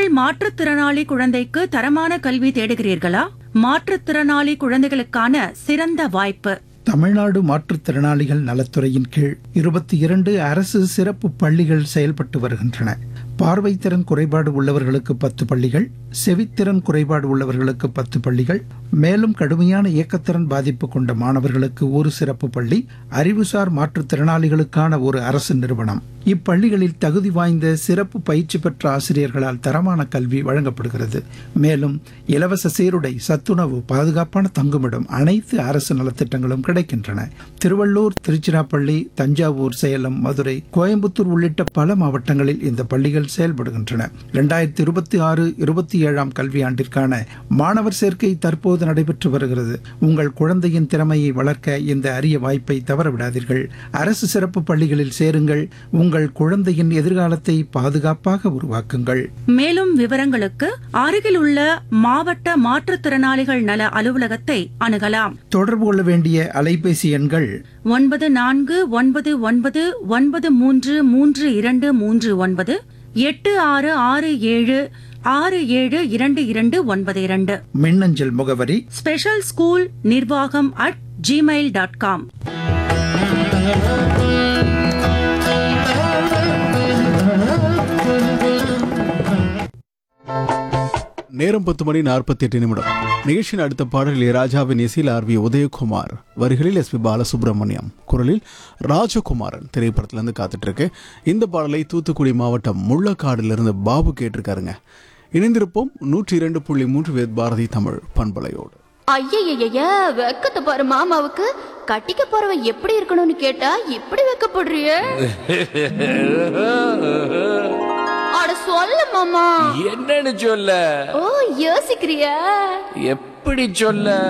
உங்கள் மாற்றுத்திறனாளி குழந்தைக்கு தரமான கல்வி தேடுகிறீர்களா மாற்றுத்திறனாளி குழந்தைகளுக்கான சிறந்த வாய்ப்பு தமிழ்நாடு மாற்றுத்திறனாளிகள் நலத்துறையின் கீழ் இருபத்தி இரண்டு அரசு சிறப்பு பள்ளிகள் செயல்பட்டு வருகின்றன பார்வைத்திறன் குறைபாடு உள்ளவர்களுக்கு பத்து பள்ளிகள் செவித்திறன் குறைபாடு உள்ளவர்களுக்கு பத்து பள்ளிகள் மேலும் கடுமையான இயக்கத்திறன் பாதிப்பு கொண்ட மாணவர்களுக்கு ஒரு சிறப்பு பள்ளி அறிவுசார் மாற்றுத்திறனாளிகளுக்கான ஒரு அரசு நிறுவனம் இப்பள்ளிகளில் தகுதி வாய்ந்த சிறப்பு பயிற்சி பெற்ற ஆசிரியர்களால் தரமான கல்வி வழங்கப்படுகிறது மேலும் இலவச சீருடை சத்துணவு பாதுகாப்பான தங்குமிடம் அனைத்து அரசு நலத்திட்டங்களும் கிடைக்கின்றன திருவள்ளூர் திருச்சிராப்பள்ளி தஞ்சாவூர் சேலம் மதுரை கோயம்புத்தூர் உள்ளிட்ட பல மாவட்டங்களில் இந்த பள்ளிகள் செயல்படுகின்றன இரண்டாயிரத்தி இருபத்தி ஆறு இருபத்தி ஏழாம் கல்வியாண்டிற்கான மாணவர் சேர்க்கை தற்போது நடைபெற்று வருகிறது உங்கள் குழந்தையின் திறமையை வளர்க்க இந்த அரிய வாய்ப்பை தவறவிடாதீர்கள் அரசு சிறப்பு பள்ளிகளில் சேருங்கள் உங்கள் குழந்தையின் எதிர்காலத்தை பாதுகாப்பாக உருவாக்குங்கள் மேலும் விவரங்களுக்கு அருகில் உள்ள மாவட்ட மாற்றுத்திறனாளிகள் நல அலுவலகத்தை அணுகலாம் தொடர்பு கொள்ள வேண்டிய அலைபேசி எண்கள் ஒன்பது நான்கு ஒன்பது ஒன்பது ஒன்பது மூன்று மூன்று இரண்டு மூன்று ஒன்பது எட்டு ஆறு ஆறு ஏழு ஆறு ஏழு இரண்டு இரண்டு ஒன்பது இரண்டு மின்னஞ்சல் முகவரி ஸ்பெஷல் ஸ்கூல் நிர்வாகம் அட் ஜிமெயில் டாட் காம் நேரம் பத்து மணி நாற்பத்தி எட்டு நிமிடம் நிகழ்ச்சியின் அடுத்த பாடல் இளையராஜாவின் இசையில் ஆர் வி உதயகுமார் வரிகளில் எஸ் பி பாலசுப்ரமணியம் குரலில் ராஜகுமாரன் திரைப்படத்திலிருந்து காத்துட்டு இருக்கு இந்த பாடலை தூத்துக்குடி மாவட்டம் முள்ளக்காடிலிருந்து பாபு கேட்டிருக்காருங்க இணைந்திருப்போம் நூற்றி இரண்டு புள்ளி மூன்று வேத் பாரதி தமிழ் பண்பலையோடு ஐயய்யய்ய வெக்கத்தை பாரு மாமாவுக்கு கட்டிக்க போறவன் எப்படி இருக்கணும்னு கேட்டா இப்படி வெக்கப்படுறிய அட சொல்ல மாமா என்னன்னு சொல்ல ஓ யோசிக்கிறியா எப்படி சொல்ல